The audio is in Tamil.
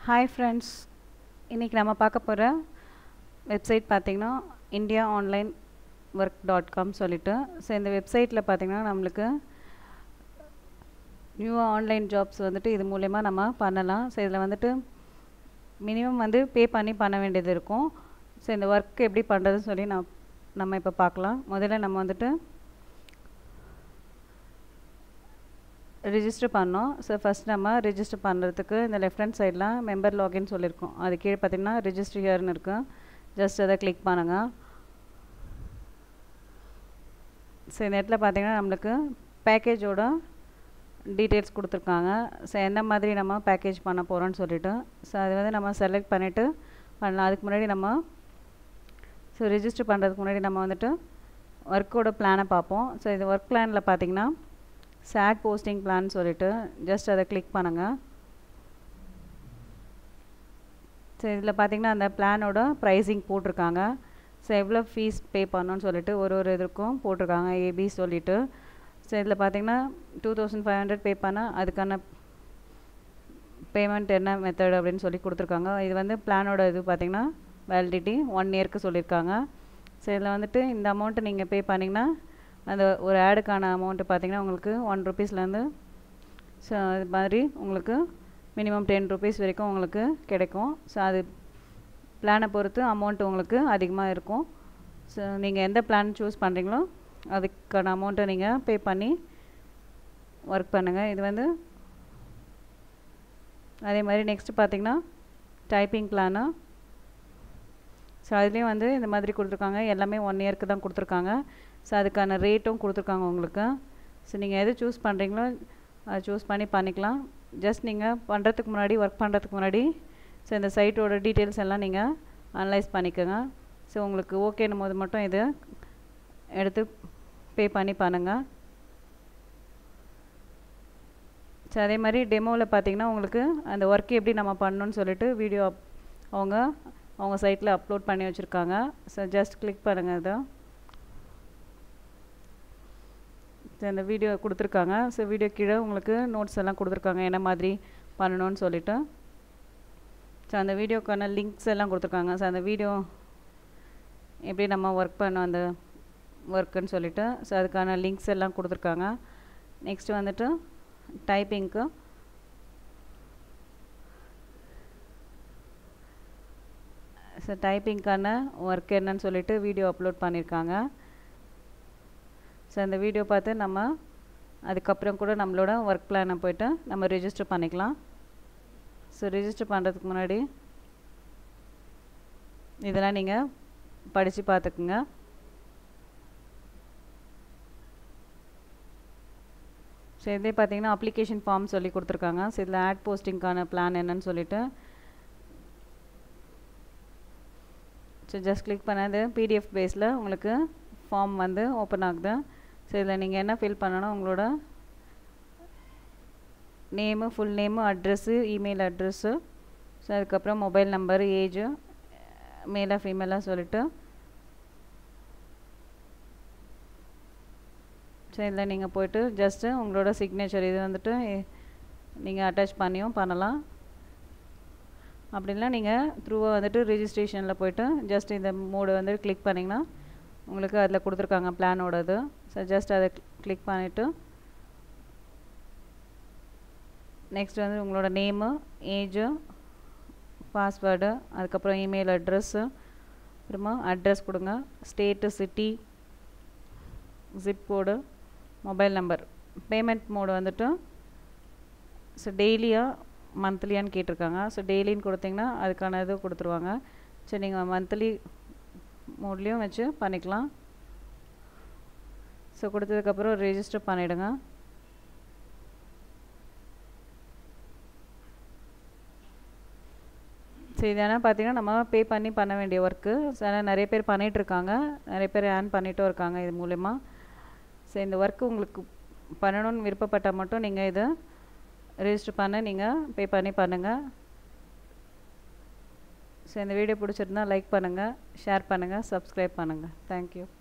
ஹாய் ஃப்ரெண்ட்ஸ் இன்றைக்கி நம்ம பார்க்க போகிற வெப்சைட் பார்த்திங்கன்னா India online work dot com சொல்லிட்டு ஸோ இந்த வெப்சைட்டில் பார்த்திங்கன்னா நம்மளுக்கு நியூவாக ஆன்லைன் ஜாப்ஸ் வந்துட்டு இது மூலயமா நம்ம பண்ணலாம் ஸோ இதில் வந்துட்டு மினிமம் வந்து பே பண்ணி பண்ண வேண்டியது இருக்கும் ஸோ இந்த ஒர்க் எப்படி பண்ணுறதுன்னு சொல்லி நான் நம்ம இப்போ பார்க்கலாம் முதல்ல நம்ம வந்துட்டு ரிஜிஸ்டர் பண்ணோம் ஸோ ஃபஸ்ட் நம்ம ரிஜிஸ்டர் பண்ணுறதுக்கு இந்த லெஃப்ட் ஹேண்ட் சைடில் மெம்பர் லாகின் சொல்லியிருக்கோம் அது கீழே பார்த்தீங்கன்னா ரிஜிஸ்டர் ஹியர்னு இருக்கும் ஜஸ்ட் அதை கிளிக் பண்ணுங்க ஸோ இந்த இடத்துல பார்த்தீங்கன்னா நம்மளுக்கு பேக்கேஜோட டீட்டெயில்ஸ் கொடுத்துருக்காங்க ஸோ எந்த மாதிரி நம்ம பேக்கேஜ் பண்ண போகிறோம்னு சொல்லிட்டு ஸோ அது வந்து நம்ம செலக்ட் பண்ணிவிட்டு பண்ணலாம் அதுக்கு முன்னாடி நம்ம ஸோ ரிஜிஸ்டர் பண்ணுறதுக்கு முன்னாடி நம்ம வந்துட்டு ஒர்க்கோட பிளானை பார்ப்போம் ஸோ இது ஒர்க் பிளானில் பார்த்தீங்கன்னா சேட் போஸ்டிங் பிளான் சொல்லிட்டு ஜஸ்ட் அதை கிளிக் பண்ணுங்கள் ஸோ இதில் பார்த்தீங்கன்னா அந்த பிளானோட ப்ரைஸிங் போட்டிருக்காங்க ஸோ எவ்வளோ ஃபீஸ் பே பண்ணணும்னு சொல்லிட்டு ஒரு ஒரு இதுக்கும் போட்டிருக்காங்க ஏபி சொல்லிவிட்டு ஸோ இதில் பார்த்தீங்கன்னா two thousand five hundred pay பண்ணால் அதுக்கான பேமெண்ட் என்ன மெத்தட் அப்படின்னு சொல்லி கொடுத்துருக்காங்க இது வந்து பிளானோட இது பார்த்திங்கன்னா வேலிடிட்டி ஒன் இயர்க்கு சொல்லியிருக்காங்க ஸோ இதில் வந்துட்டு இந்த அமௌண்ட்டு நீங்கள் பே பண்ணிங்கன்னா அந்த ஒரு ஆடுக்கான அமௌண்ட்டு பார்த்தீங்கன்னா உங்களுக்கு ஒன் ருபீஸ்லேருந்து ஸோ அது மாதிரி உங்களுக்கு மினிமம் டென் ருபீஸ் வரைக்கும் உங்களுக்கு கிடைக்கும் ஸோ அது பிளானை பொறுத்து அமௌண்ட் உங்களுக்கு அதிகமாக இருக்கும் ஸோ நீங்கள் எந்த பிளான் சூஸ் பண்ணுறீங்களோ அதுக்கான அமௌண்ட்டை நீங்கள் பே பண்ணி ஒர்க் பண்ணுங்கள் இது வந்து அதே மாதிரி நெக்ஸ்ட்டு பார்த்தீங்கன்னா டைப்பிங் பிளானு ஸோ அதுலேயும் வந்து இந்த மாதிரி கொடுத்துருக்காங்க எல்லாமே ஒன் இயர்க்கு தான் கொடுத்துருக்காங்க ஸோ அதுக்கான ரேட்டும் கொடுத்துருக்காங்க உங்களுக்கு ஸோ நீங்கள் எது சூஸ் பண்ணுறீங்களோ அதை சூஸ் பண்ணி பண்ணிக்கலாம் ஜஸ்ட் நீங்கள் பண்ணுறதுக்கு முன்னாடி ஒர்க் பண்ணுறதுக்கு முன்னாடி ஸோ இந்த சைட்டோட டீட்டெயில்ஸ் எல்லாம் நீங்கள் அனலைஸ் பண்ணிக்கோங்க ஸோ உங்களுக்கு ஓகேனும் போது மட்டும் இது எடுத்து பே பண்ணி பண்ணுங்கள் ஸோ அதே மாதிரி டெமோவில் பார்த்தீங்கன்னா உங்களுக்கு அந்த ஒர்க் எப்படி நம்ம பண்ணணும்னு சொல்லிட்டு வீடியோ அவங்க அவங்க சைட்டில் அப்லோட் பண்ணி வச்சுருக்காங்க ஸோ ஜஸ்ட் கிளிக் பண்ணுங்கள் இதை ஸோ இந்த வீடியோ கொடுத்துருக்காங்க ஸோ வீடியோ கீழே உங்களுக்கு நோட்ஸ் எல்லாம் கொடுத்துருக்காங்க என்ன மாதிரி பண்ணணும்னு சொல்லிட்டு ஸோ அந்த வீடியோக்கான லிங்க்ஸ் எல்லாம் கொடுத்துருக்காங்க ஸோ அந்த வீடியோ எப்படி நம்ம ஒர்க் பண்ணோம் அந்த ஒர்க்குன்னு சொல்லிட்டு ஸோ அதுக்கான லிங்க்ஸ் எல்லாம் கொடுத்துருக்காங்க நெக்ஸ்ட் வந்துட்டு டைப்பிங்க்கு ஸோ டைப்பிங்க்கான ஒர்க் என்னன்னு சொல்லிட்டு வீடியோ அப்லோட் பண்ணியிருக்காங்க ஸோ அந்த வீடியோ பார்த்து நம்ம அதுக்கப்புறம் கூட நம்மளோட ஒர்க் பிளானை போய்ட்டு நம்ம ரிஜிஸ்டர் பண்ணிக்கலாம் ஸோ ரிஜிஸ்டர் பண்ணுறதுக்கு முன்னாடி இதெல்லாம் நீங்கள் படித்து பார்த்துக்குங்க ஸோ இதே பார்த்தீங்கன்னா அப்ளிகேஷன் ஃபார்ம் சொல்லி கொடுத்துருக்காங்க ஸோ இதில் ஆட் போஸ்டிங்க்கான பிளான் என்னன்னு சொல்லிட்டு ஸோ ஜஸ்ட் கிளிக் பண்ணது பிடிஎஃப் பேஸில் உங்களுக்கு ஃபார்ம் வந்து ஓப்பன் ஆகுது ஸோ இதில் நீங்கள் என்ன ஃபில் பண்ணணும் உங்களோட name full name address email address so அதுக்கப்புறம் மொபைல் நம்பரு ஏஜு மேலாக ஃபீமேலாக சொல்லிட்டு ஸோ இதில் நீங்கள் போய்ட்டு ஜஸ்ட்டு உங்களோட சிக்னேச்சர் இது வந்துட்டு நீங்கள் அட்டாச் பண்ணியும் பண்ணலாம் அப்படின்னா நீங்கள் த்ரூவாக வந்துட்டு ரிஜிஸ்ட்ரேஷனில் போய்ட்டு ஜஸ்ட் இந்த மோடு வந்து கிளிக் பண்ணிங்கன்னா உங்களுக்கு அதில் கொடுத்துருக்காங்க பிளானோட இது ஸோ ஜஸ்ட் அதை கிளிக் பண்ணிவிட்டு நெக்ஸ்ட் வந்து உங்களோட நேமு ஏஜு பாஸ்வேர்டு அதுக்கப்புறம் இமெயில் அட்ரெஸ்ஸு அப்புறமா அட்ரஸ் கொடுங்க state city zip code mobile number payment mode வந்துட்டு ஸோ டெய்லியாக மந்த்லியான்னு கேட்டிருக்காங்க ஸோ டெய்லின்னு கொடுத்தீங்கன்னா அதுக்கான இது கொடுத்துருவாங்க ஸோ நீங்கள் மந்த்லி மோட்லேயும் வச்சு பண்ணிக்கலாம் ஸோ கொடுத்ததுக்கப்புறம் ரெஜிஸ்டர் பண்ணிவிடுங்க ஸோ இதெல்லாம் பார்த்தீங்கன்னா நம்ம பே பண்ணி பண்ண வேண்டிய ஒர்க்கு ஸோ ஆனால் நிறைய பேர் பண்ணிகிட்ருக்காங்க நிறைய பேர் ஏர்ன் பண்ணிட்டும் இருக்காங்க இது மூலயமா ஸோ இந்த ஒர்க்கு உங்களுக்கு பண்ணணும்னு விருப்பப்பட்டால் மட்டும் நீங்கள் இதை ரெஜிஸ்டர் பண்ண நீங்கள் பே பண்ணி பண்ணுங்கள் ஸோ இந்த வீடியோ பிடிச்சிருந்தா லைக் பண்ணுங்கள் ஷேர் பண்ணுங்கள் சப்ஸ்கிரைப் பண்ணுங்கள் தேங்க்யூ